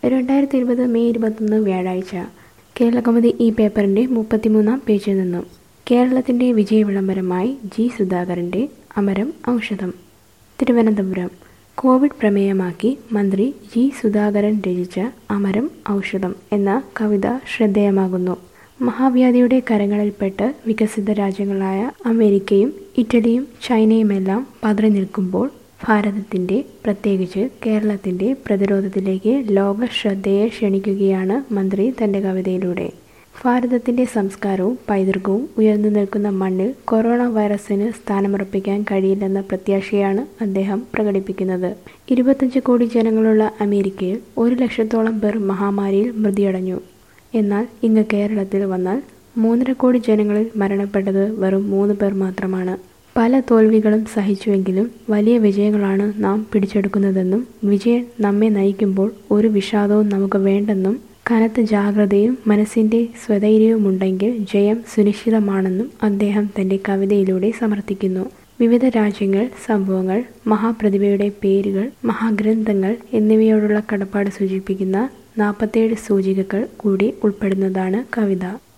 രണ്ടായിരത്തി ഇരുപത് മെയ് ഇരുപത്തൊന്ന് വ്യാഴാഴ്ച കേരളകൗമുദി ഈ പേപ്പറിന്റെ മുപ്പത്തിമൂന്നാം പേജിൽ നിന്നും കേരളത്തിന്റെ വിജയ വിളംബരമായി ജി സുധാകരന്റെ അമരം ഔഷധം തിരുവനന്തപുരം കോവിഡ് പ്രമേയമാക്കി മന്ത്രി ജി സുധാകരൻ രചിച്ച അമരം ഔഷധം എന്ന കവിത ശ്രദ്ധേയമാകുന്നു മഹാവ്യാധിയുടെ കരങ്ങളിൽപ്പെട്ട് വികസിത രാജ്യങ്ങളായ അമേരിക്കയും ഇറ്റലിയും ചൈനയുമെല്ലാം പതറി നിൽക്കുമ്പോൾ ഭാരതത്തിന്റെ പ്രത്യേകിച്ച് കേരളത്തിന്റെ പ്രതിരോധത്തിലേക്ക് ലോക ശ്രദ്ധയെ ക്ഷണിക്കുകയാണ് മന്ത്രി തന്റെ കവിതയിലൂടെ ഭാരതത്തിന്റെ സംസ്കാരവും പൈതൃകവും ഉയർന്നു നിൽക്കുന്ന മണ്ണിൽ കൊറോണ വൈറസിന് സ്ഥാനമുറപ്പിക്കാൻ കഴിയില്ലെന്ന പ്രത്യാശയാണ് അദ്ദേഹം പ്രകടിപ്പിക്കുന്നത് ഇരുപത്തഞ്ച് കോടി ജനങ്ങളുള്ള അമേരിക്കയിൽ ഒരു ലക്ഷത്തോളം പേർ മഹാമാരിയിൽ മൃതിയടഞ്ഞു എന്നാൽ ഇങ്ങ് കേരളത്തിൽ വന്നാൽ മൂന്നര കോടി ജനങ്ങളിൽ മരണപ്പെട്ടത് വെറും മൂന്ന് പേർ മാത്രമാണ് പല തോൽവികളും സഹിച്ചുവെങ്കിലും വലിയ വിജയങ്ങളാണ് നാം പിടിച്ചെടുക്കുന്നതെന്നും വിജയം നമ്മെ നയിക്കുമ്പോൾ ഒരു വിഷാദവും നമുക്ക് വേണ്ടെന്നും കനത്ത ജാഗ്രതയും മനസ്സിന്റെ സ്വധൈര്യവുമുണ്ടെങ്കിൽ ജയം സുനിശ്ചിതമാണെന്നും അദ്ദേഹം തന്റെ കവിതയിലൂടെ സമർത്ഥിക്കുന്നു വിവിധ രാജ്യങ്ങൾ സംഭവങ്ങൾ മഹാപ്രതിഭയുടെ പേരുകൾ മഹാഗ്രന്ഥങ്ങൾ എന്നിവയോടുള്ള കടപ്പാട് സൂചിപ്പിക്കുന്ന നാൽപ്പത്തേഴ് സൂചികകൾ കൂടി ഉൾപ്പെടുന്നതാണ് കവിത